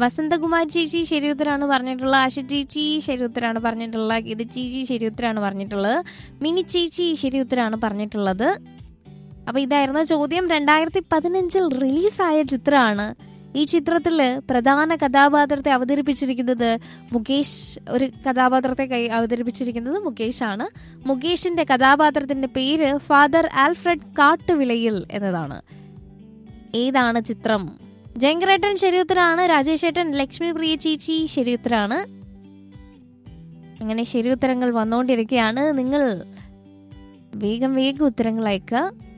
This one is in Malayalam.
വസന്തകുമാർ ചേച്ചി ശരി ഉത്തരാണ് പറഞ്ഞിട്ടുള്ളത് ആശ ചേച്ചി ശരി ഉത്തരാണ് പറഞ്ഞിട്ടുള്ളത് ഗീത ചേച്ചി ശരി ഉത്തരാണ് പറഞ്ഞിട്ടുള്ളത് മിനി ചേച്ചി ശരി ഉത്തരാണ് പറഞ്ഞിട്ടുള്ളത് അപ്പൊ ഇതായിരുന്നു ചോദ്യം രണ്ടായിരത്തി പതിനഞ്ചിൽ റിലീസായ ചിത്രമാണ് ഈ ചിത്രത്തിൽ പ്രധാന കഥാപാത്രത്തെ അവതരിപ്പിച്ചിരിക്കുന്നത് മുകേഷ് ഒരു കഥാപാത്രത്തെ കൈ അവതരിപ്പിച്ചിരിക്കുന്നത് മുകേഷ് ആണ് മുകേഷിന്റെ കഥാപാത്രത്തിന്റെ പേര് ഫാദർ ആൽഫ്രഡ് കാട്ടുവിളയിൽ എന്നതാണ് ഏതാണ് ചിത്രം ജയങ്കരേട്ടൻ ശരിയുത്തരാണ് രാജേഷ് ഏട്ടൻ ലക്ഷ്മി പ്രിയ ചേച്ചി ശരിയുത്തരാണ് അങ്ങനെ ശരിയുത്തരങ്ങൾ വന്നുകൊണ്ടിരിക്കുകയാണ് നിങ്ങൾ വേഗം വേഗം ഉത്തരങ്ങൾ അയക്കുക